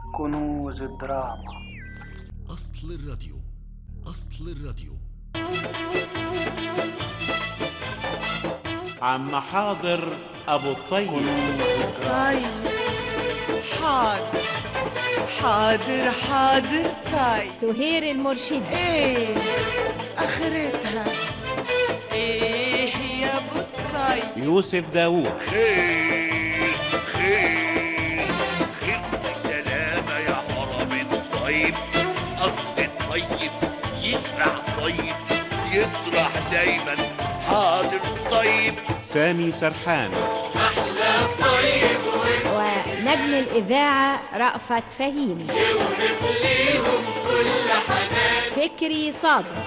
كنوز الدراما أصل الراديو أصل الراديو عم حاضر أبو الطيب طيب حاضر حاضر حاضر طيب سهير المرشدي ايه اخرتها ايه يا ابو الطيب يوسف داوود خير خير خير وسلامة يا حرم الطيب أصل الطيب يزرع طيب يطرح دايما حاضر طيب سامي سرحان ونجم الإذاعة رأفت فهيم فكري صادق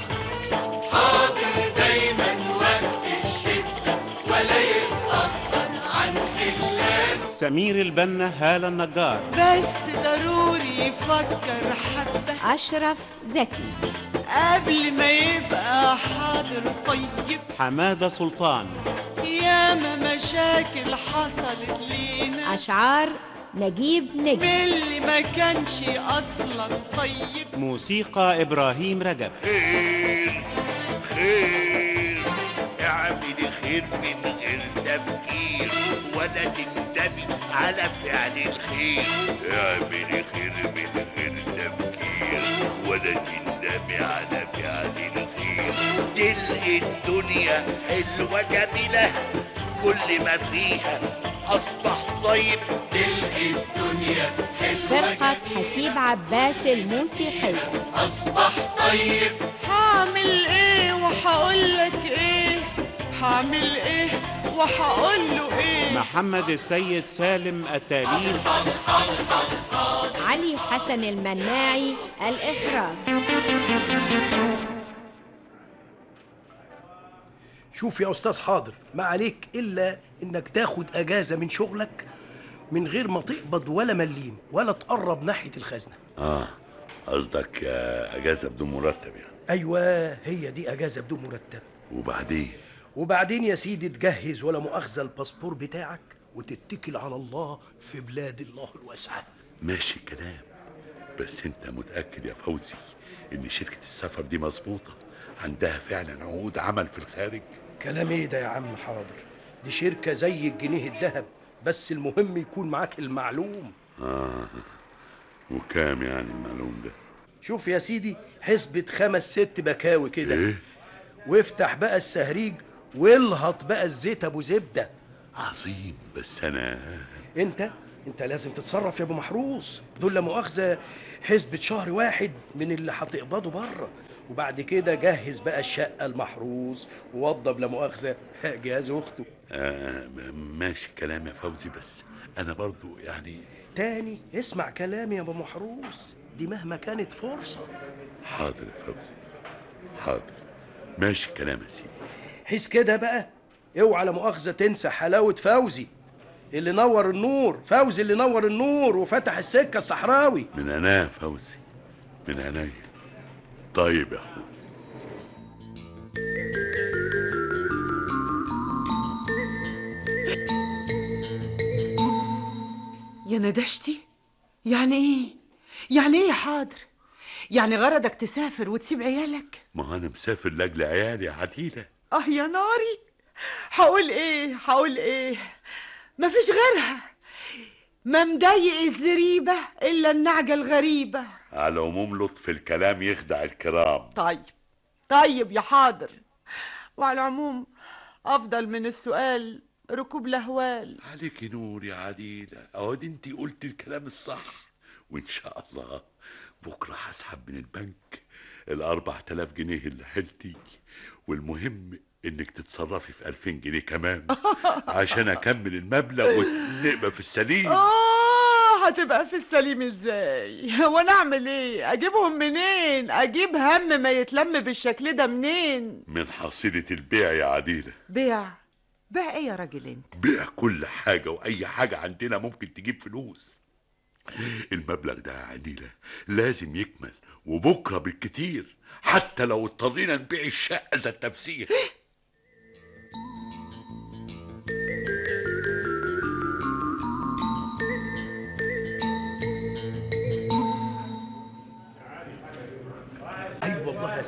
سمير البنا هالة النجار بس ضروري يفكر حبة أشرف زكي قبل ما يبقى حاضر طيب حمادة سلطان ياما مشاكل حصلت لينا أشعار نجيب نجم باللي ما كانش اصلا طيب موسيقى إبراهيم رجب خير خير اعمل خير من غير تفكير ولا تندمي على فعل الخير اعمل خير من غير تفكير ولا تندمي على فعل الخير تلقي الدنيا حلوة جميلة كل ما فيها أصبح طيب تلقي الدنيا فرقة حسيب عباس الموسيقية هعمل ايه وهقول لك ايه هعمل ايه وهقول له ايه محمد السيد سالم التاليف علي حسن المناعي الإخراج شوف يا استاذ حاضر ما عليك الا انك تاخد اجازه من شغلك من غير ما تقبض ولا مليم ولا تقرب ناحيه الخزنه آه قصدك آه، أجازة بدون مرتب يعني ايوه هي دي اجازه بدون مرتب وبعدين وبعدين يا سيدي تجهز ولا مؤاخذه الباسبور بتاعك وتتكل على الله في بلاد الله الواسعه ماشي الكلام بس انت متأكد يا فوزي ان شركة السفر دي مظبوطة عندها فعلا عقود عمل في الخارج كلام ايه ده يا عم حاضر دي شركه زي الجنيه الذهب بس المهم يكون معاك المعلوم آه وكام يعني المعلوم ده شوف يا سيدي حسبة خمس ست بكاوي كده ايه وافتح بقى السهريج والهط بقى الزيت ابو زبده عظيم بس انا انت انت لازم تتصرف يا ابو محروس دول لا مؤاخذه حسبة شهر واحد من اللي هتقبضه بره وبعد كده جهز بقى الشقه المحروس ووضب لا مؤاخذه جهاز اخته آه ماشي الكلام يا فوزي بس انا برضو يعني تاني اسمع كلامي يا ابو محروس دي مهما كانت فرصه حاضر يا فوزي حاضر ماشي الكلام يا سيدي حس كده بقى اوعى لا مؤاخذه تنسى حلاوه فوزي اللي نور النور فوزي اللي نور النور وفتح السكه الصحراوي من انا يا فوزي من عينيا طيب يا اخويا يا ندشتي يعني ايه يعني ايه يا حاضر يعني غرضك تسافر وتسيب عيالك ما انا مسافر لاجل عيالي يا عديله اه يا ناري هقول ايه هقول ايه مفيش غيرها ما مضايق الزريبة إلا النعجة الغريبة على العموم لطف الكلام يخدع الكرام طيب طيب يا حاضر وعلى العموم أفضل من السؤال ركوب الأهوال عليك نور يا عديلة اهو دي انت قلت الكلام الصح وان شاء الله بكره هسحب من البنك الاربع تلاف جنيه اللي حلتي والمهم انك تتصرفي في ألفين جنيه كمان عشان اكمل المبلغ ونبقى في السليم آه هتبقى في السليم إزاي وأنا أعمل إيه أجيبهم منين أجيب هم ما يتلم بالشكل ده منين من حصيلة البيع يا عديلة بيع بيع إيه يا راجل أنت بيع كل حاجة وأي حاجة عندنا ممكن تجيب فلوس المبلغ ده يا عديلة لازم يكمل وبكرة بالكتير حتى لو اضطرينا نبيع الشقة ذات نفسها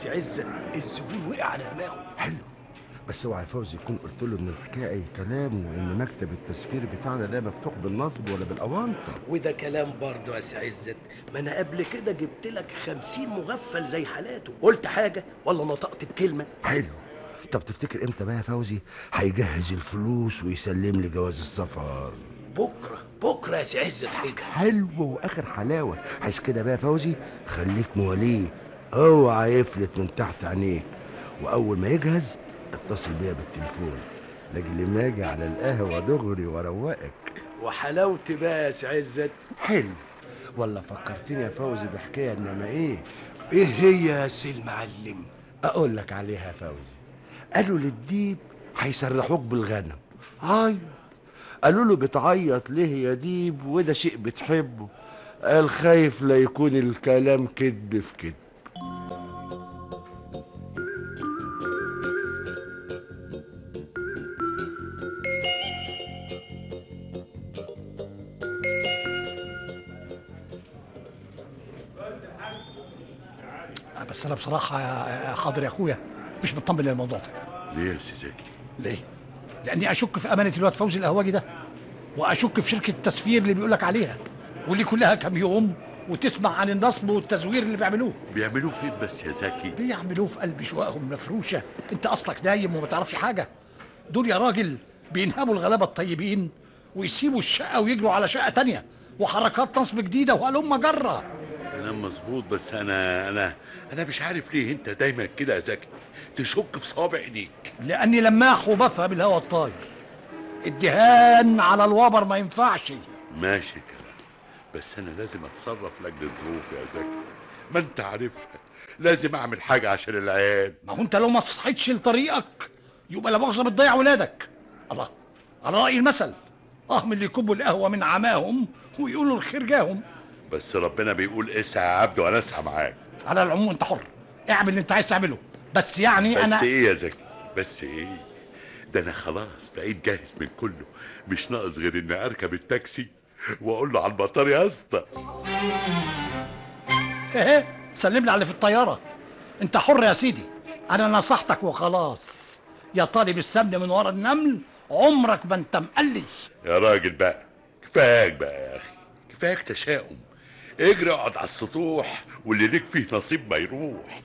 سي عزت الزبون وقع على دماغه حلو بس اوعى يا فوزي يكون قلت له ان الحكايه اي كلام وان مكتب التسفير بتاعنا ده مفتوح بالنصب ولا بالاونطه وده كلام برضه يا سي عزت ما انا قبل كده جبت لك خمسين مغفل زي حالاته قلت حاجه ولا نطقت بكلمه حلو طب تفتكر امتى بقى يا فوزي هيجهز الفلوس ويسلم لي جواز السفر بكره بكره يا سي عزت حاجه حلو واخر حلاوه حيث كده بقى يا فوزي خليك مواليه اوعى يفلت من تحت عينيك واول ما يجهز اتصل بيا بالتليفون لاجل ما اجي على القهوه دغري واروقك وحلاوتي بقى يا سي عزت حلو ولا فكرتني يا فوزي بحكايه انما ايه ايه هي يا سي المعلم اقول لك عليها يا فوزي قالوا للديب هيسرحوك بالغنم عيط قالوا له بتعيط ليه يا ديب وده شيء بتحبه قال خايف لا يكون الكلام كذب في كذب بس انا بصراحه يا- يا حاضر يا اخويا مش مطمن للموضوع ده ليه يا سي زكي ليه لاني اشك في امانه الواد فوزي القهوجي ده واشك في شركه التسفير اللي بيقول لك عليها واللي كلها كام يوم وتسمع عن النصب والتزوير اللي بيعملوه بيعملوه فين بس يا زكي بيعملوه في قلب شققهم مفروشه انت اصلك نايم وما تعرفش حاجه دول يا راجل بينهبوا الغلابه الطيبين ويسيبوا الشقه ويجروا على شقه تانية وحركات نصب جديده وهلم جره كلام مظبوط بس انا انا انا مش عارف ليه انت دايما كده يا زكي تشك في صوابع ايديك لاني لماح وبفهم الهوى الطاير الدهان على الوبر ما ينفعش ماشي كلام بس انا لازم اتصرف لاجل الظروف يا زكي ما انت عارفها لازم اعمل حاجه عشان العيال ما هو انت لو ما صحيتش لطريقك يبقى لا مؤاخذه بتضيع ولادك الله على راي المثل اه من اللي يكبوا القهوه من عماهم ويقولوا الخير جاهم بس ربنا بيقول اسعى يا عبد وانا اسعى معاك على العموم انت حر اعمل اللي انت عايز تعمله بس يعني بس انا ايه يا زكي بس ايه ده انا خلاص بقيت جاهز من كله مش ناقص غير اني اركب التاكسي واقول له على المطار يا اسطى ايه سلم لي على اللي في الطياره انت حر يا سيدي انا نصحتك وخلاص يا طالب السمن من ورا النمل عمرك ما انت مقلي يا راجل بقى كفاياك بقى يا اخي كفاياك تشاؤم اجري اقعد على السطوح واللي ليك فيه نصيب ما يروح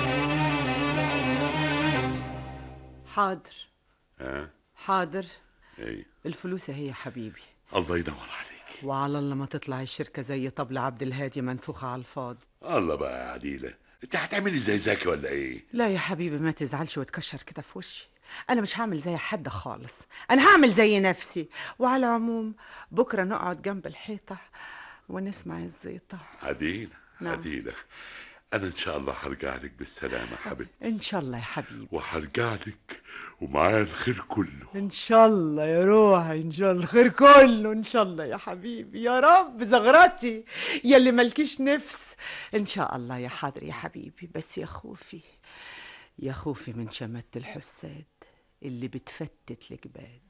حاضر ها حاضر ايه الفلوس اهي يا حبيبي الله ينور عليك وعلى الله ما تطلع الشركة زي طبل عبد الهادي منفوخة على الفاضي الله بقى يا عديله انت هتعملي زي زكي ولا ايه لا يا حبيبي ما تزعلش وتكشر كده في وشي انا مش هعمل زي حد خالص انا هعمل زي نفسي وعلى العموم بكره نقعد جنب الحيطه ونسمع الزيطه عديله نعم. عديله انا ان شاء الله هرجع لك بالسلامه حبيبتي ان شاء الله يا حبيبي وهرجع لك ومعايا الخير كله ان شاء الله يا روحي ان شاء الله الخير كله ان شاء الله يا حبيبي يا رب زغرتي يا اللي ملكيش نفس ان شاء الله يا حاضر يا حبيبي بس يا خوفي يا خوفي من شماتة الحساد اللي بتفتت الجبال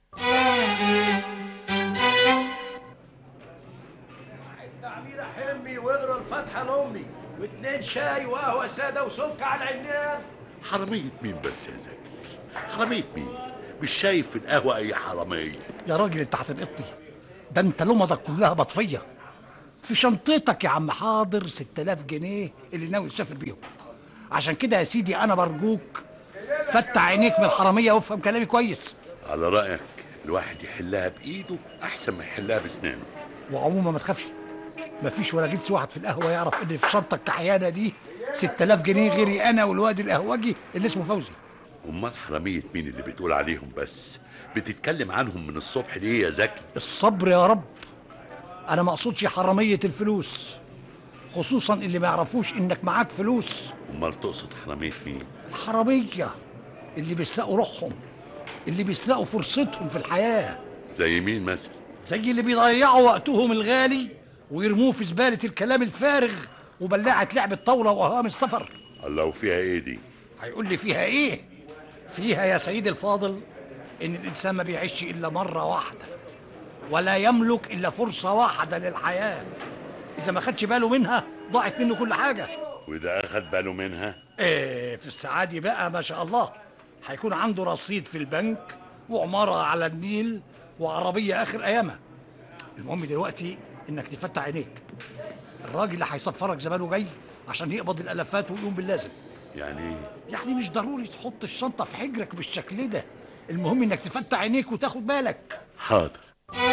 تعميرة حمي واقرا الفاتحة لأمي واتنين شاي وقهوة سادة وسكر على العناب حرامية مين بس يا زكي حرامية مين مش شايف في القهوة أي حرامية يا راجل انت هتنقطني ده انت لمضك كلها مطفيه في شنطتك يا عم حاضر 6000 جنيه اللي ناوي تسافر بيهم عشان كده يا سيدي انا برجوك فتح عينيك من الحراميه وافهم كلامي كويس على رأيك الواحد يحلها بإيده أحسن ما يحلها بسنانه وعموما ما تخافش مفيش ولا جنس واحد في القهوه يعرف ان في شنطه الكحيانه دي 6000 جنيه غيري انا والواد القهوجي اللي اسمه فوزي أمال حرامية مين اللي بتقول عليهم بس بتتكلم عنهم من الصبح ليه يا زكي الصبر يا رب انا ما اقصدش حراميه الفلوس خصوصا اللي ما يعرفوش انك معاك فلوس أمال تقصد حرامية مين الحراميه اللي بيسرقوا روحهم اللي بيسرقوا فرصتهم في الحياه زي مين مثلا زي اللي بيضيعوا وقتهم الغالي ويرموه في زباله الكلام الفارغ وبلاعه لعب الطاوله واوهام السفر الله وفيها ايه دي هيقول لي فيها ايه فيها يا سيدي الفاضل ان الانسان ما بيعيش الا مره واحده ولا يملك الا فرصه واحده للحياه اذا ما خدش باله منها ضاعت منه كل حاجه وده اخد باله منها إيه في الساعة دي بقى ما شاء الله هيكون عنده رصيد في البنك وعمارة على النيل وعربية آخر أيامها المهم دلوقتي إنك تفتح عينيك الراجل اللي هيصفرك زمانه جاي عشان يقبض الألفات ويقوم باللازم يعني يعني مش ضروري تحط الشنطة في حجرك بالشكل ده المهم إنك تفتح عينيك وتاخد بالك حاضر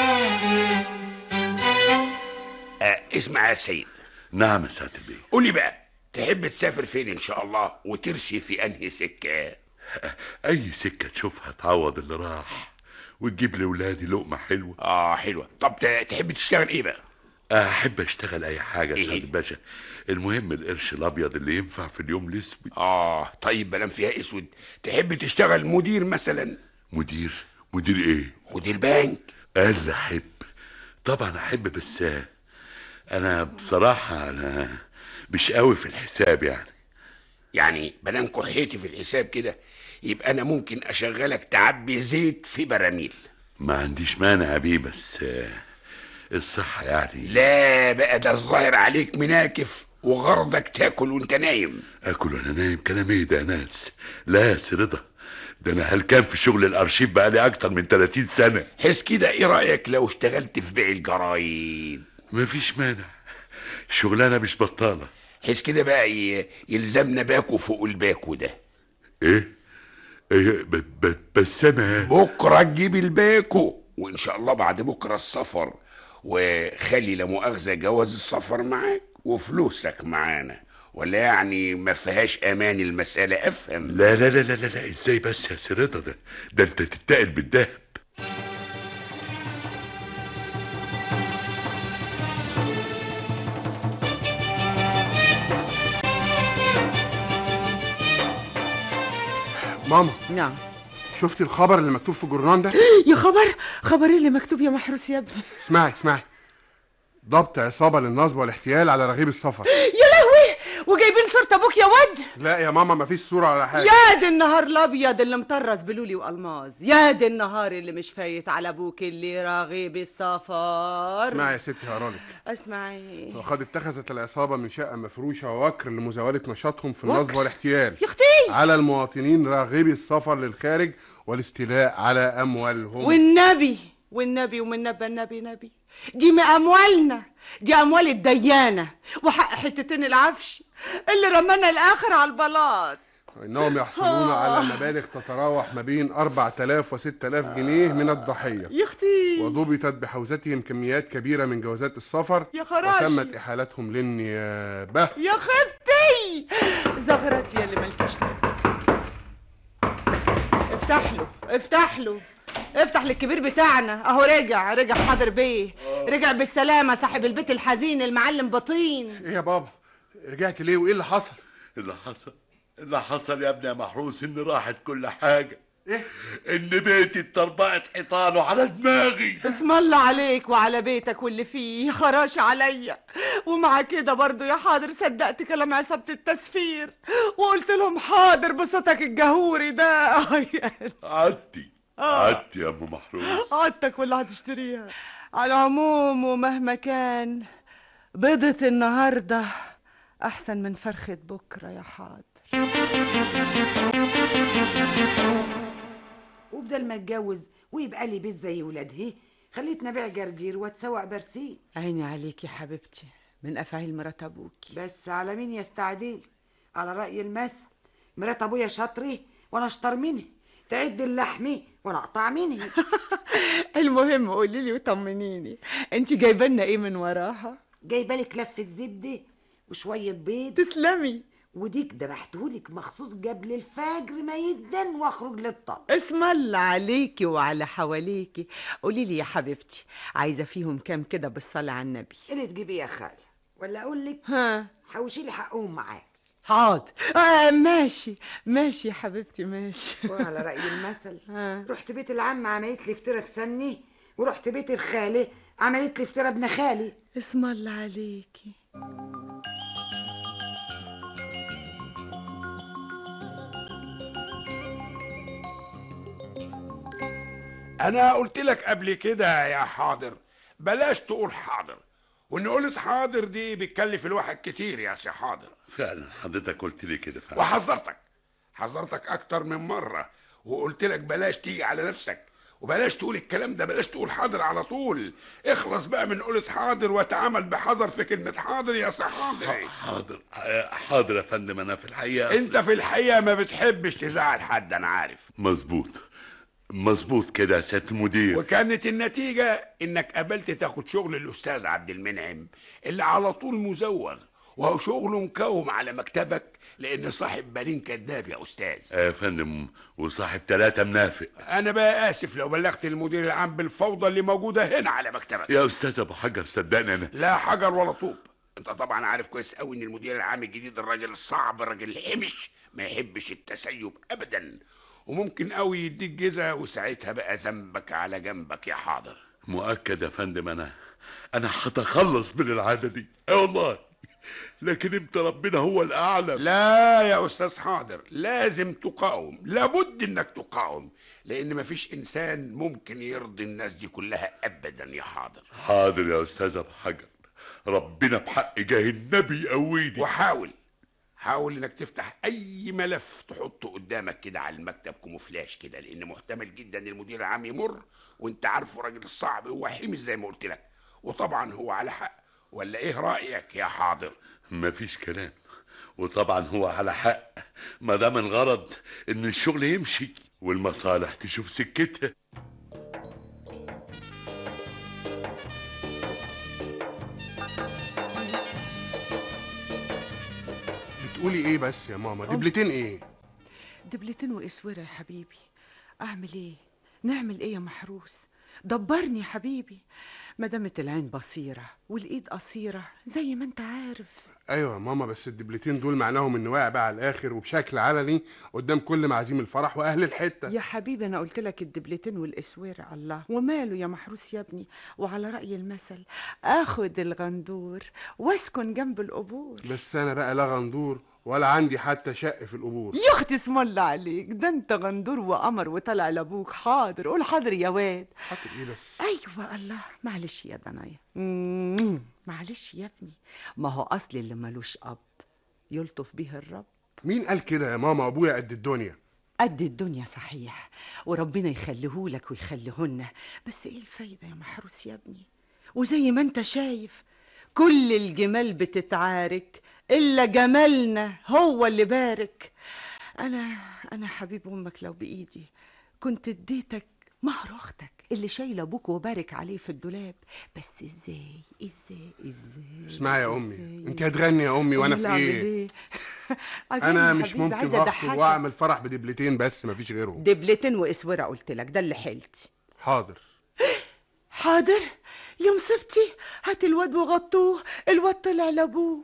آه اسمع يا سيد نعم يا سعاده البيه قولي بقى تحب تسافر فين ان شاء الله وترسي في انهي سكه اي سكه تشوفها تعوض اللي راح وتجيب لاولادي لقمه حلوه اه حلوه طب ت- تحب تشتغل ايه بقى احب اشتغل اي حاجه يا إيه؟ سعاده الباشا المهم القرش الابيض اللي ينفع في اليوم الاسود اه طيب بلام فيها اسود تحب تشتغل مدير مثلا مدير مدير ايه مدير بنك قال احب طبعا احب بس انا بصراحه انا مش قوي في الحساب يعني يعني بلام كحيتي في الحساب كده يبقى انا ممكن اشغلك تعبي زيت في براميل ما عنديش مانع يا بيه بس آه، الصحه يعني لا بقى ده الظاهر عليك مناكف وغرضك تاكل وانت نايم اكل وانا نايم كلام ايه ده يا ناس لا يا سي رضا ده انا هلكان في شغل الارشيف بقالي اكتر من 30 سنه حس كده ايه رايك لو اشتغلت في بيع الجرايد مفيش مانع شغلانه مش بطاله حس كده بقى ي- يلزمنا باكو فوق الباكو ده ايه ايه ب ب بس انا بكره تجيب الباكو وان شاء الله بعد بكره السفر وخلي لا مؤاخذه جواز السفر معاك وفلوسك معانا ولا يعني ما فيهاش امان المساله افهم لا لا لا لا لا, لا ازاي بس يا سي رضا ده ده انت تتقل بالدهب ماما نعم شفتي الخبر اللي مكتوب في الجورنال ده يا خبر خبر ايه اللي مكتوب يا محروس يا ابني اسمعي اسمعي ضبط عصابة للنصب والاحتيال على رغيب السفر يا لهوي وجايبين صورة ابوك يا ود لا يا ماما مفيش صورة ولا حاجة يا دي النهار الابيض اللي مطرز بلولي والماظ يا دي النهار اللي مش فايت على ابوك اللي راغب السفر اسمعي يا ستي هقرالك اسمعي وقد اتخذت العصابة من شقة مفروشة ووكر لمزاولة نشاطهم في النصب وكر؟ والاحتيال يا اختي على المواطنين راغبي السفر للخارج والاستيلاء على أموالهم والنبي والنبي ومن نبى النبي نبي دي ما اموالنا دي اموال الديانه وحق حتتين العفش اللي رمانا الاخر على البلاط إنهم يحصلون على مبالغ تتراوح ما بين 4000 و 6000 جنيه من الضحية يا اختي وضبطت بحوزتهم كميات كبيرة من جوازات السفر يا خراشي. وتمت إحالتهم للنيابة يا خبتي زغرتي يا اللي مالكش نفس افتح له افتح له افتح للكبير بتاعنا اهو رجع رجع حاضر بيه رجع بالسلامه صاحب البيت الحزين المعلم بطين إيه يا بابا رجعت ليه وإيه اللي حصل اللي حصل اللي حصل يا ابني يا محروس ان راحت كل حاجه ايه ان بيتي اتطربقت حيطانه على دماغي اسم الله عليك وعلى بيتك واللي فيه خراش عليا ومع كده برضو يا حاضر صدقت كلام عصابة التسفير وقلت لهم حاضر بصوتك الجهوري ده عدتي آه. عدتي يا ام محروس عدتك واللي هتشتريها على العموم ومهما كان بيضة النهاردة أحسن من فرخة بكرة يا حاضر وبدل ما اتجوز ويبقى لي بيت زي ولادها خليتني ابيع جرجير واتسوق برسيم عيني عليك يا حبيبتي من أفعال مرات أبوكي بس على مين يستعدل على رأي المثل مرات ابويا شاطري وانا اشطر منه تعد اللحمة وانا اقطع منه المهم قولي لي وطمنيني انت جايبه لنا ايه من وراها جايبه لك لفة زبدة وشوية بيض تسلمي وديك دبحتهولك مخصوص قبل الفجر ما يدن واخرج للطل اسم الله عليكي وعلى حواليكي قولي لي يا حبيبتي عايزه فيهم كام كده بالصلاه على النبي اللي تجيبيه يا خالة ولا اقول لك ها حوشي لي حقهم معاك حاضر آه ماشي ماشي يا حبيبتي ماشي وعلى رأي المثل ها. رحت بيت العم عملت لي فطيرة بسمني ورحت بيت الخالة عملت لي فطيرة ابن خالي اسم الله عليكي انا قلت لك قبل كده يا حاضر بلاش تقول حاضر وان قولة حاضر دي بتكلف الواحد كتير يا سي حاضر فعلا حضرتك قلت لي كده فعلا وحذرتك حذرتك اكتر من مره وقلت لك بلاش تيجي على نفسك وبلاش تقول الكلام ده بلاش تقول حاضر على طول اخلص بقى من قولة حاضر وتعامل بحذر في كلمة حاضر يا سي حاضر حاضر آه، حاضر يا فندم انا في الحقيقه أصل- انت في الحقيقة ما بتحبش تزعل حد انا عارف مظبوط مظبوط كده يا سياده المدير وكانت النتيجة انك قبلت تاخد شغل الاستاذ عبد المنعم اللي على طول مزوغ وهو شغله مكوم على مكتبك لان صاحب بالين كذاب يا استاذ آه، يا فندم وصاحب ثلاثة منافق انا بقى اسف لو بلغت المدير العام بالفوضى اللي موجودة هنا على مكتبك يا استاذ ابو حجر صدقني انا لا حجر ولا طوب انت طبعا عارف كويس قوي ان المدير العام الجديد الراجل الصعب الراجل الهمش ما يحبش التسيب ابدا وممكن قوي يديك جزا وساعتها بقى ذنبك على جنبك يا حاضر مؤكد يا فندم انا انا هتخلص من العاده دي اي والله لكن امتى ربنا هو الاعلم لا يا استاذ حاضر لازم تقاوم لابد انك تقاوم لان مفيش انسان ممكن يرضي الناس دي كلها ابدا يا حاضر حاضر يا استاذ ابو حجر ربنا بحق جاه النبي يقويني وحاول حاول انك تفتح اي ملف تحطه قدامك كده على المكتب كوموفلاش كده لان محتمل جدا المدير العام يمر وانت عارفه راجل الصعب هو حمص زي ما قلت لك وطبعا هو على حق ولا ايه رايك يا حاضر مفيش كلام وطبعا هو على حق ما دام الغرض ان الشغل يمشي والمصالح تشوف سكتها بتقولي ايه بس يا ماما دبلتين ايه دبلتين واسوره يا حبيبي اعمل ايه نعمل ايه يا محروس دبرني يا حبيبي ما دامت العين بصيره والايد قصيره زي ما انت عارف ايوه يا ماما بس الدبلتين دول معناهم انه واقع بقى على الاخر وبشكل علني قدام كل معازيم الفرح واهل الحته يا حبيبي انا قلت لك الدبلتين والاسوره الله وماله يا محروس يا ابني وعلى راي المثل اخد الغندور واسكن جنب القبور بس انا بقى لا غندور ولا عندي حتى شق في القبور يا اختي اسم الله عليك ده انت غندور وقمر وطلع لابوك حاضر قول حاضر يا واد حاضر ايه بس ايوه الله معلش يا ضنايا مم، معلش يا ابني ما هو اصل اللي ملوش اب يلطف به الرب مين قال كده يا ماما ابويا قد الدنيا قد الدنيا صحيح وربنا يخليهولك ويخليهن بس ايه الفايدة يا محروس يا ابني وزي ما انت شايف كل الجمال بتتعارك الا جمالنا هو اللي بارك انا انا حبيب امك لو بايدي كنت اديتك مهر اختك اللي شايله ابوك وبارك عليه في الدولاب بس ازاي ازاي ازاي اسمعي يا امي انت هتغني يا امي وانا أمال في أعمل ايه أغني انا يا مش حبيبي، ممكن عايزة اخطب أضحكك. واعمل فرح بدبلتين بس مفيش غيرهم دبلتين واسوره قلت لك ده اللي حيلتي حاضر حاضر يا مصيبتي هات الواد وغطوه الواد طلع لابوه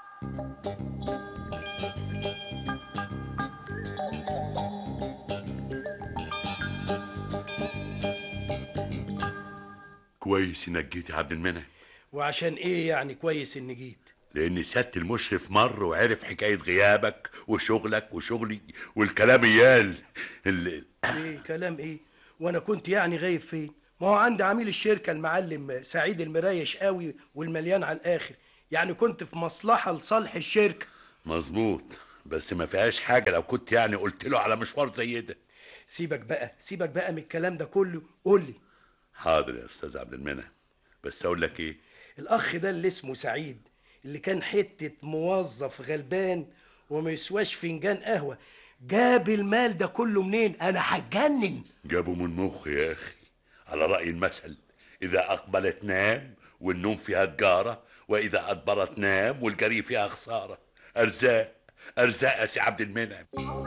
كويس انك جيت يا عبد المنعم وعشان ايه يعني كويس ان جيت لان سياده المشرف مر وعرف حكايه غيابك وشغلك وشغلي والكلام يال اللي ايه كلام ايه وانا كنت يعني غايب فين ما هو عندي عميل الشركه المعلم سعيد المرايش قوي والمليان على الاخر يعني كنت في مصلحه لصالح الشركه مظبوط بس ما فيهاش حاجه لو كنت يعني قلت له على مشوار زي ده سيبك بقى سيبك بقى من الكلام ده كله قول لي حاضر يا استاذ عبد المنعم بس اقول لك ايه الاخ ده اللي اسمه سعيد اللي كان حته موظف غلبان وما يسواش فنجان قهوه جاب المال ده كله منين انا هتجنن جابوا من مخي يا اخي على راي المثل اذا اقبلت نام والنوم فيها تجاره واذا ادبرت نام والجري فيها خساره ارزاق ارزاق يا سي عبد المنعم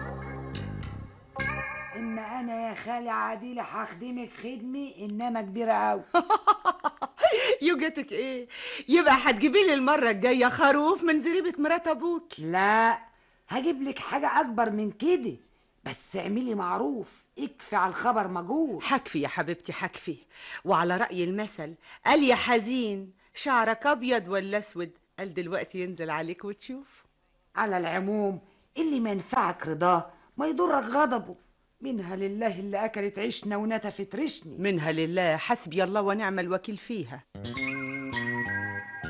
اما انا يا خالي عديلة هخدمك خدمة انما كبيرة قوي يوجتك ايه يبقى هتجيبي لي المره الجايه خروف من زريبه مرات ابوك لا هجيب لك حاجة اكبر من كده بس اعملي معروف اكفي على الخبر مجور حكفي يا حبيبتي حكفي وعلى راي المثل قال يا حزين شعرك ابيض ولا اسود قال دلوقتي ينزل عليك وتشوف على العموم اللي ما ينفعك رضاه ما يضرك غضبه منها لله اللي اكلت عيشنا ونتفت ريشني منها لله حسبي الله ونعم الوكيل فيها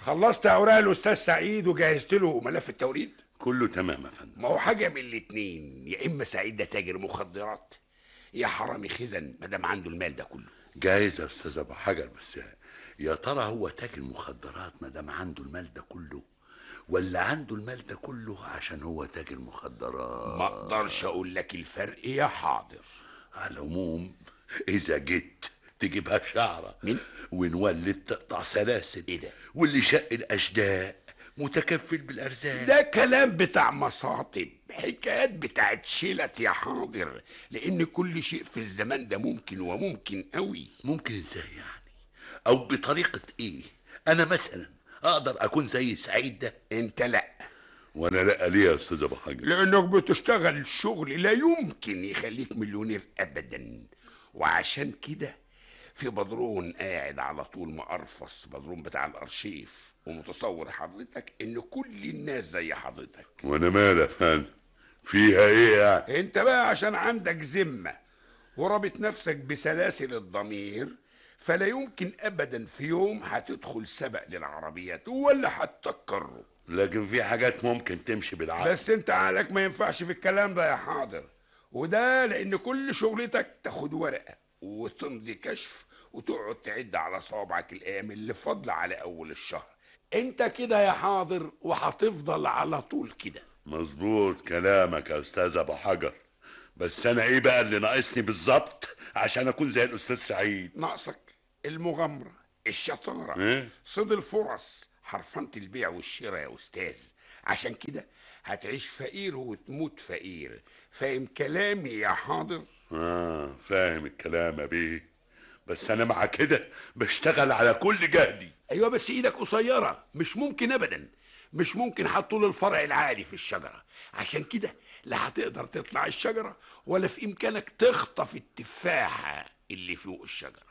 خلصت اوراق الاستاذ سعيد وجهزت له ملف التوريد كله تمام يا فندم ما هو حاجه من الاتنين يا اما سعيد ده تاجر مخدرات يا حرامي خزن ما دام عنده المال ده كله جايز يا استاذ ابو حجر بس يا ترى هو تاجر مخدرات ما دام عنده المال ده كله ولا عنده المال ده كله عشان هو تاجر مخدرات ما اقدرش اقول لك الفرق يا حاضر على العموم اذا جيت تجيبها شعره مين ونولد تقطع سلاسل ايه ده واللي شق الاشداء متكفل بالارزاق ده كلام بتاع مصاطب حكايات بتاعت شلت يا حاضر لان كل شيء في الزمان ده ممكن وممكن قوي ممكن ازاي يعني او بطريقه ايه انا مثلا اقدر اكون زي سعيد ده انت لا وانا لا ليه يا استاذ ابو حجر لانك بتشتغل شغل لا يمكن يخليك مليونير ابدا وعشان كده في بدرون قاعد على طول مقرفص بدرون بتاع الارشيف ومتصور حضرتك ان كل الناس زي حضرتك وانا مالي يا فندم فيها ايه يعني انت بقى عشان عندك ذمه ورابط نفسك بسلاسل الضمير فلا يمكن ابدا في يوم هتدخل سبق للعربيات ولا هتتكره لكن في حاجات ممكن تمشي بالعقل بس انت عقلك ما ينفعش في الكلام ده يا حاضر وده لان كل شغلتك تاخد ورقه وتمضي كشف وتقعد تعد على صوابعك الايام اللي فاضله على اول الشهر انت كده يا حاضر وهتفضل على طول كده مظبوط كلامك يا استاذ ابو حجر بس انا ايه بقى اللي ناقصني بالظبط عشان اكون زي الاستاذ سعيد ناقصك المغامره الشطاره إيه؟ صيد الفرص حرفنة البيع والشراء يا استاذ عشان كده هتعيش فقير وتموت فقير فاهم كلامي يا حاضر اه فاهم الكلام يا بيه بس انا مع كده بشتغل على كل جهدي ايوه بس ايدك قصيره مش ممكن ابدا مش ممكن هتطول الفرع العالي في الشجره عشان كده لا هتقدر تطلع الشجره ولا في امكانك تخطف التفاحه اللي فوق الشجره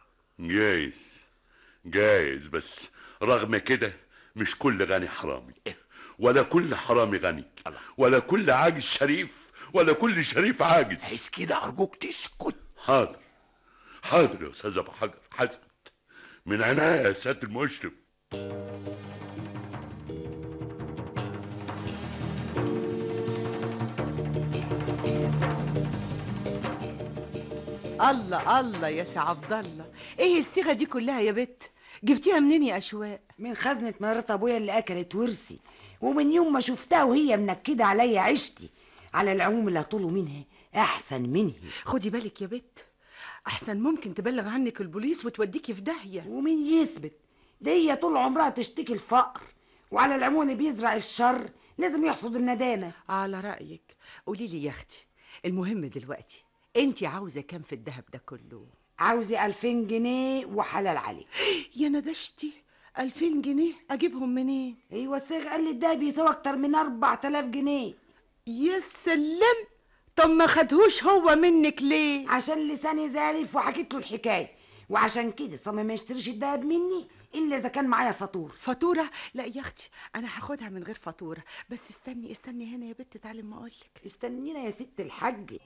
جايز جايز بس رغم كده مش كل غني حرامي ولا كل حرامي غني ولا كل عاجز شريف ولا كل شريف عاجز عايز كده ارجوك تسكت حاضر حاضر يا استاذ ابو حجر حسبت من عناية يا سياده المشرف الله الله يا سي عبد الله ايه الصيغه دي كلها يا بت جبتيها منين يا اشواق من خزنة مرات ابويا اللي اكلت ورثي ومن يوم ما شفتها وهي منكده عليا عشتي على العموم اللي هطوله منها احسن منها خدي بالك يا بت احسن ممكن تبلغ عنك البوليس وتوديكي في داهيه ومين يثبت دي هي طول عمرها تشتكي الفقر وعلى العموم اللي بيزرع الشر لازم يحصد الندامه على رايك قولي لي يا اختي المهم دلوقتي انت عاوزه كام في الذهب ده كله عاوزة ألفين جنيه وحلال عليك يا ندشتي ألفين جنيه أجيبهم منين؟ أيوة الصيغ قال لي ده بيساوي أكتر من أربع تلاف جنيه يا سلم طب ما خدهوش هو منك ليه؟ عشان لساني زالف وحكيت له الحكاية وعشان كده صمم ما يشتريش الدهب مني إلا إذا كان معايا فاتورة فاتورة؟ لا يا أختي أنا هاخدها من غير فاتورة بس استني استني هنا يا بت تعالي ما أقولك استنينا يا ست الحاج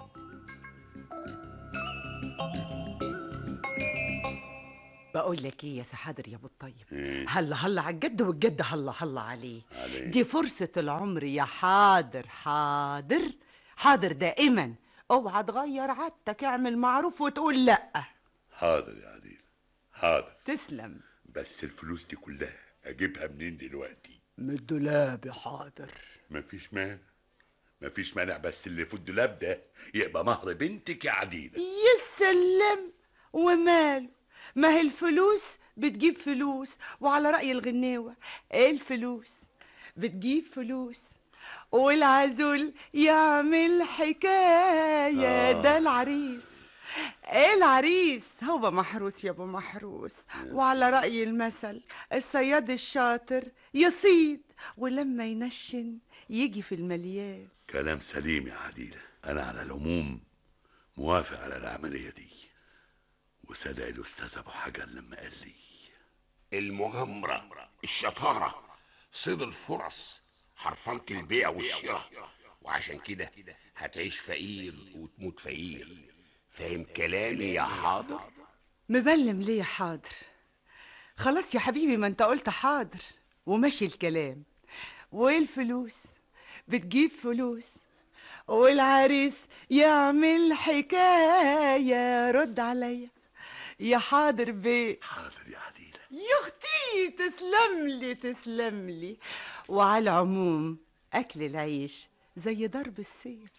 بقول لك ايه يا سي حاضر يا ابو الطيب إيه؟ هلا هلا على الجد والجد هلا هلا عليه عليه. دي فرصة العمر يا حاضر حاضر حاضر دائما اوعى تغير عادتك اعمل معروف وتقول لا حاضر يا عديل حاضر تسلم بس الفلوس دي كلها اجيبها منين دلوقتي من الدولاب يا حاضر مفيش مانع مفيش مانع بس اللي في الدولاب ده يبقى مهر بنتك يا عديلة يا سلم وماله ما هي الفلوس بتجيب فلوس وعلى رأي الغناوة الفلوس بتجيب فلوس والعزول يعمل حكاية آه. ده العريس العريس هو محروس يا ابو محروس وعلى رأي المثل الصياد الشاطر يصيد ولما ينشن يجي في المليان كلام سليم يا عديلة أنا على العموم موافق على العملية دي وصدق الأستاذ أبو حجر لما قال لي المغامرة الشطارة صيد الفرص حرفنة البيع والشراء وعشان كده هتعيش فقير وتموت فقير فاهم كلامي يا حاضر مبلم ليه يا حاضر خلاص يا حبيبي ما انت قلت حاضر ومشي الكلام والفلوس بتجيب فلوس والعريس يعمل حكاية رد عليا يا حاضر بيه حاضر يا عديلة يا اختي تسلم لي تسلم لي وعلى العموم اكل العيش زي ضرب السيف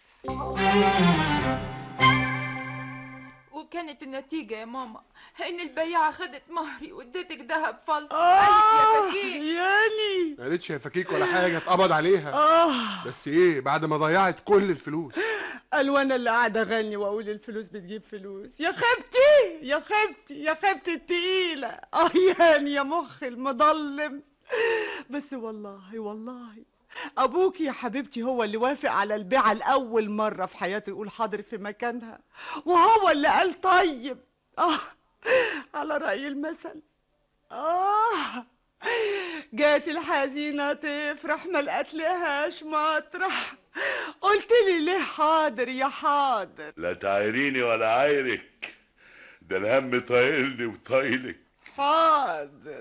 وكانت النتيجة يا ماما إن البياعة خدت مهري واديتك ذهب فلس آه، قالت يا فكيك ياني ما قالتش يا فكيك ولا حاجه اتقبض عليها اه بس ايه بعد ما ضيعت كل الفلوس قالوا انا اللي قاعده اغني واقول الفلوس بتجيب فلوس يا خيبتي يا خيبتي يا خيبتي التقيله اه يعني يا مخ المضلم بس والله والله ابوك يا حبيبتي هو اللي وافق على البيعه لاول مره في حياته يقول حاضر في مكانها وهو اللي قال طيب اه على راي المثل اه جات الحزينة تفرح ما لقت لهاش مطرح قلت لي ليه حاضر يا حاضر لا تعايريني ولا عايرك ده الهم طايلني وطايلك حاضر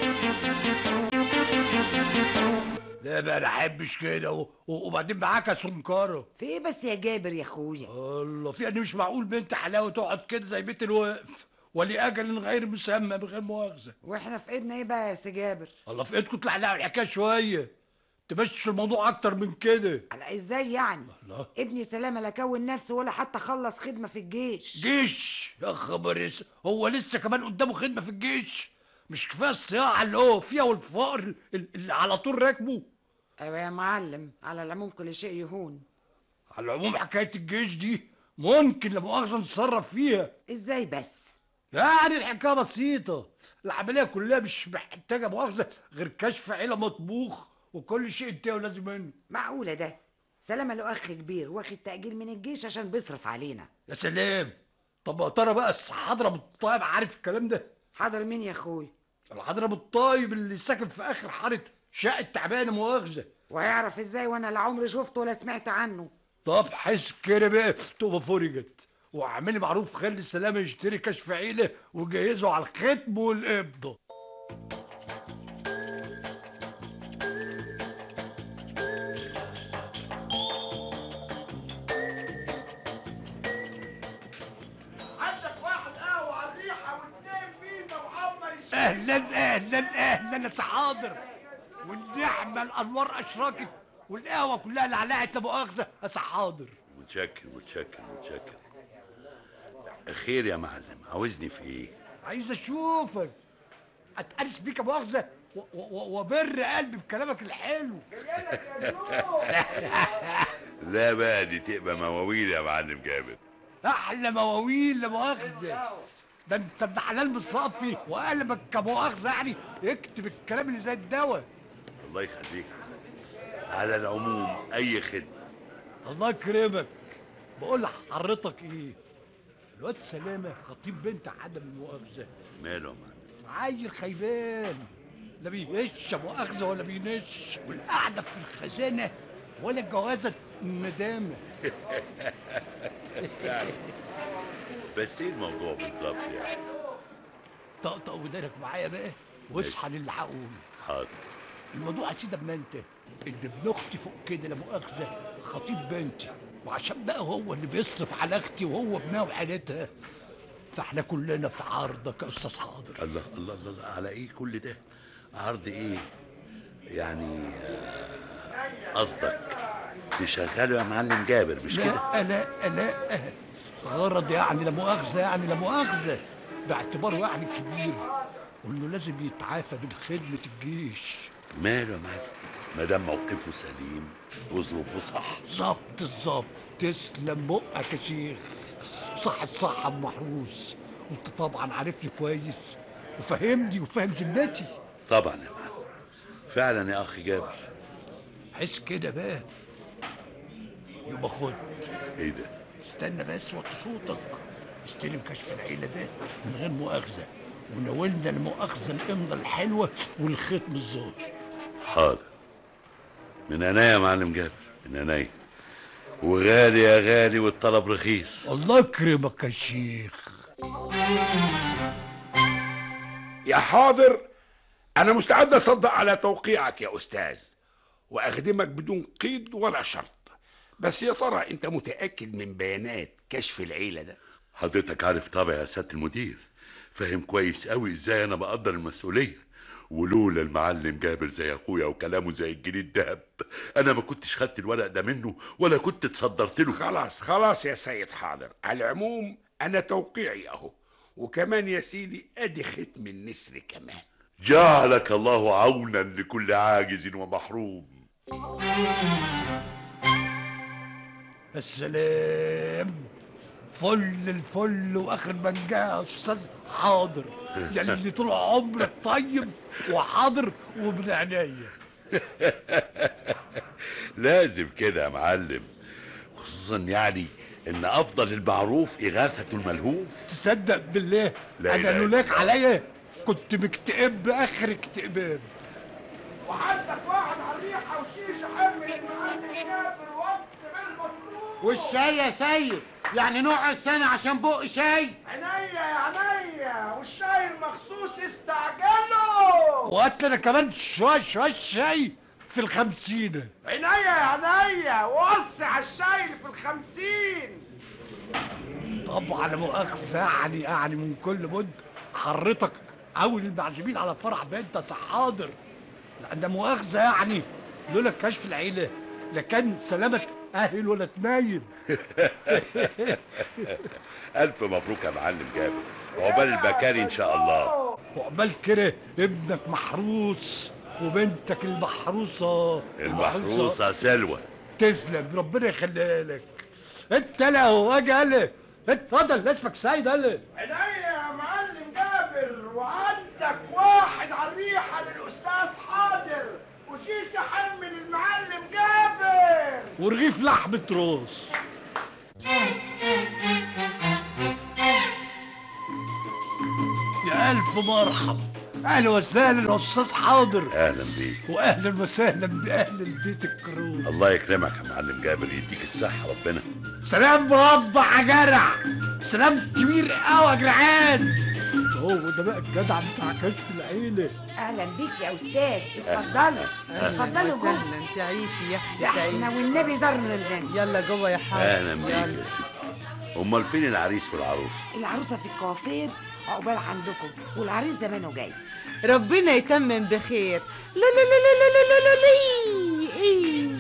لا بقى انا احبش كده و- و- وبعدين معاك يا سمكاره في ايه بس يا جابر يا اخويا الله في يعني مش معقول بنت حلاوه تقعد كده زي بيت الوقف ولاجل غير مسمى بغير مؤاخذه واحنا في ايدنا ايه بقى يا سي جابر الله في ايدكم تلحلقوا الحكايه شويه تمشوا الموضوع اكتر من كده على ازاي يعني الله ابني سلامه لا كون نفسه ولا حتى خلص خدمه في الجيش جيش يا خبر اس- هو لسه كمان قدامه خدمه في الجيش مش كفايه الصياعه اللي هو فيها والفقر ال- اللي على طول راكبه ايوه يا معلم على العموم كل شيء يهون على العموم حكايه الجيش دي ممكن لا مؤاخذه نتصرف فيها ازاي بس يعني الحكايه بسيطه العمليه كلها مش محتاجه مؤاخذه غير كشف عيله مطبوخ وكل شيء انتهى ولازم منه معقوله ده سلامه له اخ كبير واخد تاجيل من الجيش عشان بيصرف علينا يا سلام طب يا ترى بقى الحضره بالطيب عارف الكلام ده حضر مين يا اخوي الحضره بالطيب اللي ساكن في اخر حاره شقه تعبانه مؤاخذه وهيعرف ازاي وانا لا عمري شفته ولا سمعت عنه طب حس كده بقى تبقى فرجت واعملي معروف خلي السلامه يشتري كشف عيله وجهزه على الختم والقبضه عندك واحد قهوة على الريحة واثنين بينا وعمر اهلا اهلا اهلا يا حاضر والنعمه الانوار اشركت والقهوه كلها لعلقت لا مؤاخذه يا حاضر متشكر متشكر متشكر خير يا معلم عاوزني في ايه عايز اشوفك اتقرس بيك يا مؤاخذه و- و- وبر قلبي بكلامك الحلو لا بقى دي تبقى مواويل يا معلم جابر احلى مواويل لا مؤاخذه ده انت ابن حلال مصافي وقلبك كمؤاخذه يعني اكتب الكلام اللي زي الدواء الله يخليك يا معلم على العموم اي خدمه الله يكرمك بقول لحضرتك ايه الواد سلامه خطيب بنت عدم المؤاخذه ماله يا معلم عيل خيبان لا بيهش مؤاخذه ولا بينش والقعده في الخزانه ولا الجوازه الندامه فعلا بس ايه الموضوع بالظبط يعني طقطق ودانك معايا بقى واصحى للي هقوله حاضر الموضوع يا سيدي اما انت ان ابن اختي فوق كده لا مؤاخذه خطيب بنتي وعشان بقى هو اللي بيصرف على اختي وهو ابنها وعيلتها فاحنا كلنا في عرضك يا استاذ حاضر الله الله الله الله، على ايه كل ده عرض ايه يعني آه، قصدك تشغله يا معلم جابر مش كده لا لا لا غرض يعني لا مؤاخذه يعني لا مؤاخذه باعتباره يعني كبير وانه لازم يتعافى من خدمه الجيش ماله يا معلم ما دام موقفه سليم وظروفه صح ظبط الظبط تسلم بقك يا شيخ صح الصح ام محروس وانت طبعا عارفني كويس وفهمني وفاهم ذمتي طبعا يا معلم فعلا يا اخي جابر حس كده بقى يبقى خد ايه ده استنى بس وطي صوتك استلم كشف العيله ده من غير مؤاخذه وناولنا المؤاخذه الامضه الحلوه والختم الظاهر حاضر من عينيا يا معلم جابر من عينيا وغالي يا غالي والطلب رخيص الله يكرمك يا شيخ يا حاضر انا مستعد اصدق على توقيعك يا استاذ واخدمك بدون قيد ولا شرط بس يا ترى انت متاكد من بيانات كشف العيله ده حضرتك عارف طبعا يا سياده المدير فاهم كويس قوي ازاي انا بقدر المسؤوليه ولولا المعلم جابر زي اخويا وكلامه زي الجنيه الدهب انا ما كنتش خدت الورق ده منه ولا كنت اتصدرت له خلاص خلاص يا سيد حاضر على العموم انا توقيعي اهو وكمان يا سيدي ادي ختم النسر كمان جعلك الله عونا لكل عاجز ومحروم السلام فل الفل واخر منجاه يا استاذ حاضر يعني اللي طول عمرك طيب وحاضر وابن عينيا لازم كده يا معلم خصوصا يعني ان افضل المعروف اغاثه الملهوف تصدق بالله لا انا إله لولاك إلا عليا كنت مكتئب باخر اكتئاب وعندك واحد على الريحه وشيشه حمل المعلم جابر وصف بالمطلوب والشاي يا سيد يعني نوع السنة عشان بق شاي عينيا يا عينيا والشاي المخصوص استعجلوا وقت انا كمان شوية شوية شاي في الخمسين عينيا يا عينيا وسع الشاي اللي في الخمسين طبعا لا مؤاخذة يعني يعني من كل مد حرتك أول المعزومين على فرح بنت حاضر لأن مؤاخذة يعني لولا كشف العيلة لكان سلامة أهل ولا تنايم الف مبروك يا معلم جابر وعقبال البكاري ان شاء الله وعقبال كده ابنك محروس وبنتك المحروسة المحروسه سلوى تسلم ربنا يخليها لك انت لا هو اجي اتفضل اسمك سيد قال عينيا يا معلم جابر وعندك واحد على الريحه للاستاذ حاضر وشيشه حمل المعلم جابر ورغيف لحمة روس يا ألف مرحب أهلا وسهلا أستاذ حاضر اهلا بيك وأهلا وسهلا بأهل البيت الكروم الله يكرمك يا معلم جابر يديك الصحه ربنا سلام مربع يا جرع سلام كبير قوي يا جدعان هو ده بقى الجدع بتاع كشف العيلة اهلا بيك يا استاذ اتفضلوا اتفضلوا جوه وسهلا تعيشي يا اختي ده احنا تعيشي. والنبي زرنا النبي يلا جوه يا حاج اهلا بيك يا ستي امال فين العريس والعروسه العروسه في الكوافير عقبال عندكم والعريس زمانه جاي ربنا يتمم بخير لا لا لا لا لا لا لا لا إيه.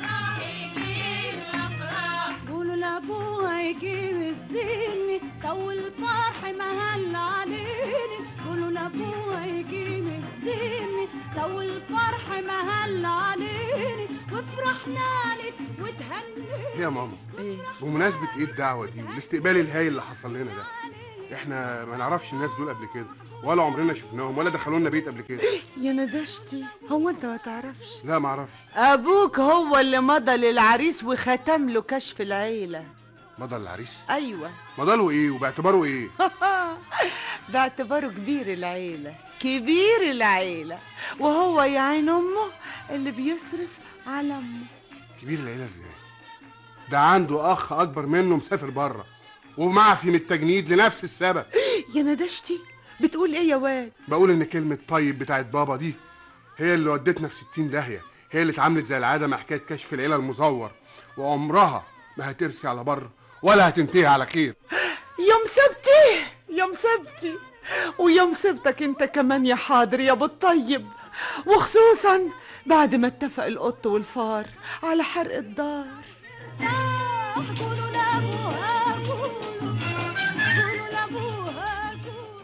قولوا لابوها يجيب الزيني طول الفرح مهل عليني قولوا لابوها يجيب الزيني طول الفرح مهل عليني وفرحنا لك وتهنيني ايه يا ماما بمناسبة ايه الدعوة دي والاستقبال الهايل اللي حصل لنا ده احنا ما نعرفش الناس دول قبل كده ولا عمرنا شفناهم ولا دخلوا لنا بيت قبل كده يا ندشتي هو انت ما تعرفش لا ما اعرفش ابوك هو اللي مضى للعريس وختم له كشف العيله مضى العريس ايوه مضى له ايه وباعتباره ايه باعتباره كبير العيله كبير العيله وهو يا عين امه اللي بيصرف على امه كبير العيلة ازاي ده عنده اخ اكبر منه مسافر بره ومعفي من التجنيد لنفس السبب يا ندشتي بتقول ايه يا واد بقول ان كلمة طيب بتاعت بابا دي هي اللي ودتنا في ستين داهية هي اللي اتعاملت زي العادة مع حكاية كشف العيلة المزور وعمرها ما هترسي على بر ولا هتنتهي على خير يا مصيبتي يا مصيبتي ويا مصيبتك انت كمان يا حاضر يا ابو الطيب وخصوصا بعد ما اتفق القط والفار على حرق الدار قولوا لابوها قولوا قولوا لابوها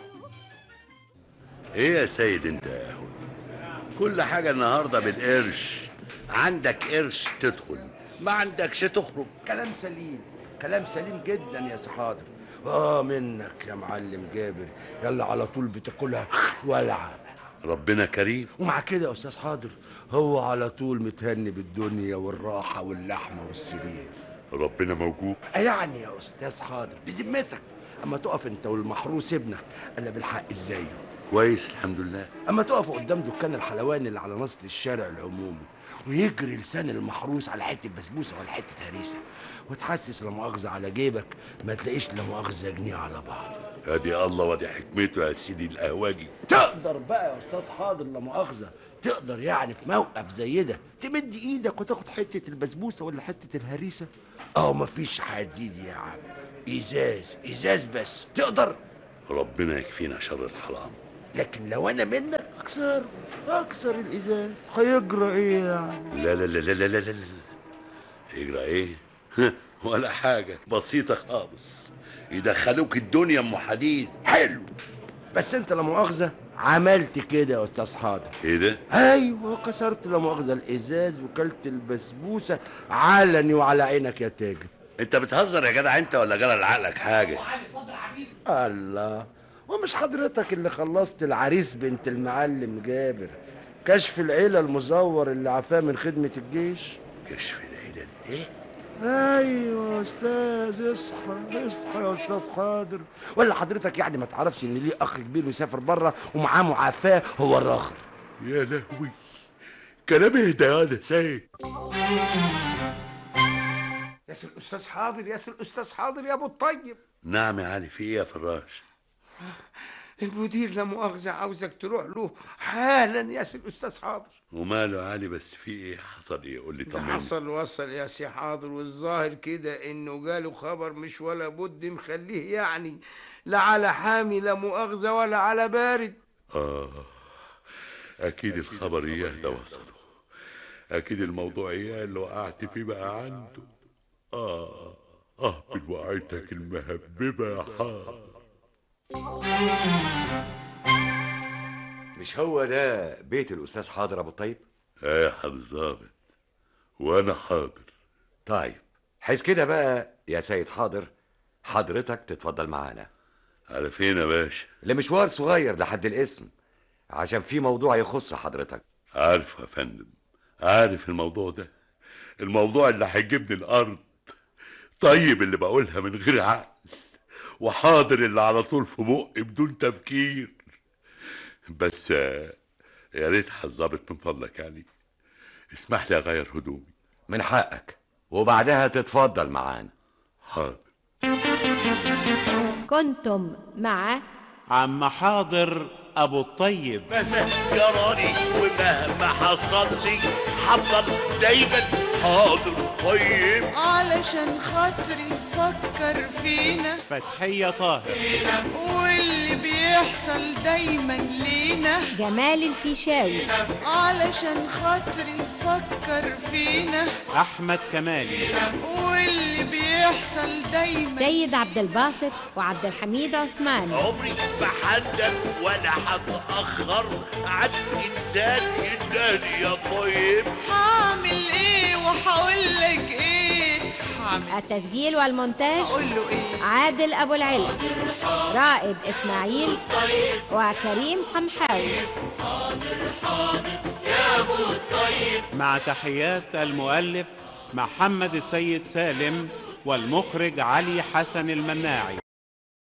ايه يا سيد انت يا قهوه كل حاجه النهارده بالقرش عندك قرش تدخل ما عندكش تخرج كلام سليم كلام سليم جدا يا سي حاضر اه منك يا معلم جابر يلا على طول بتاكلها ولعه ربنا كريم ومع كده يا استاذ حاضر هو على طول متهني بالدنيا والراحه واللحمه والسرير ربنا موجود يعني يا استاذ حاضر بذمتك اما تقف انت والمحروس ابنك الا بالحق ازاي كويس الحمد لله اما تقف قدام دكان الحلواني اللي على نص الشارع العمومي ويجري لسان المحروس على حته بسبوسه ولا حته هريسه وتحسس لا مؤاخذه على جيبك ما تلاقيش لا مؤاخذه جنيه على بعضه ادي الله ودي حكمته يا سيدي القهواجي تقدر بقى يا استاذ حاضر لا مؤاخذه تقدر يعني في موقف زي ده تمد ايدك وتاخد حته البسبوسه ولا حته الهريسه اه مفيش حديد يا عم ازاز ازاز بس تقدر ربنا يكفينا شر الحرام لكن لو انا منك اكسر اكسر الازاز هيجرى ايه يعني لا لا لا لا لا لا لا لا يجرى ايه ولا حاجة بسيطة خالص يدخلوك الدنيا ام حديد حلو بس انت لا مؤاخذه عملت كده يا استاذ حاضر ايه ده ايوه كسرت لا مؤاخذه الازاز وكلت البسبوسه علني وعلى عينك يا تاجر انت بتهزر يا جدع انت ولا جرى لعقلك حاجة الله ومش حضرتك اللي خلصت العريس بنت المعلم جابر كشف العيلة المزور اللي عفاه من خدمة الجيش كشف العيلة ايه ايوه يا استاذ اصحى اصحى يا استاذ حاضر ولا حضرتك يعني ما تعرفش ان ليه اخ كبير مسافر بره ومعاه معافاه هو الراخر يا لهوي كلام اهدى يا ده سيد يا سي الاستاذ حاضر يا سي الاستاذ حاضر يا ابو الطيب نعم يا علي في ايه يا فراش المدير لا مؤاخذه عاوزك تروح له حالا يا سي الاستاذ حاضر وماله يا علي بس في ايه حصل ايه قول لي اللي طمني حصل وصل يا سي حاضر والظاهر كده انه جاله خبر مش ولا بد مخليه يعني لا على حامي لا مؤاخذه ولا على بارد اه اكيد الخبر اياه ده وصله اكيد الموضوع اياه اللي وقعت فيه بقى عنده اه اه بالوقعتك المهببه يا حار مش هو ده بيت الاستاذ حاضر ابو الطيب ايه يا حاج ظابط وانا حاضر طيب حيث كده بقى يا سيد حاضر حضرتك تتفضل معانا على فين يا باشا لمشوار صغير لحد الاسم عشان في موضوع يخص حضرتك عارف يا فندم عارف الموضوع ده الموضوع اللي هيجيبني الارض طيب اللي بقولها من غير عقل وحاضر اللي على طول في بقي بدون تفكير بس آه، يا ريت حظابط من فضلك يعني اسمح لي اغير هدومي من حقك وبعدها تتفضل معانا حاضر كنتم مع عم حاضر ابو الطيب مهما جرالي ومهما حصل لي حفضل دايما حاضر طيب علشان خاطري فكر فينا فتحية طاهر واللي بيحصل دايما لينا جمال الفيشاوي علشان خاطري فكر فينا احمد كمالي واللي بيحصل دايما سيد عبد الباسط وعبد الحميد عثمان عمري ما حندم ولا هتأخر عن إنسان ينادي يا طيب هعمل ايه وهقول لك ايه هعمل التسجيل والمونتاج اقول له ايه عادل ابو العلا رائد اسماعيل وكريم حمحاوي مع تحيات المؤلف محمد السيد سالم والمخرج علي حسن المناعي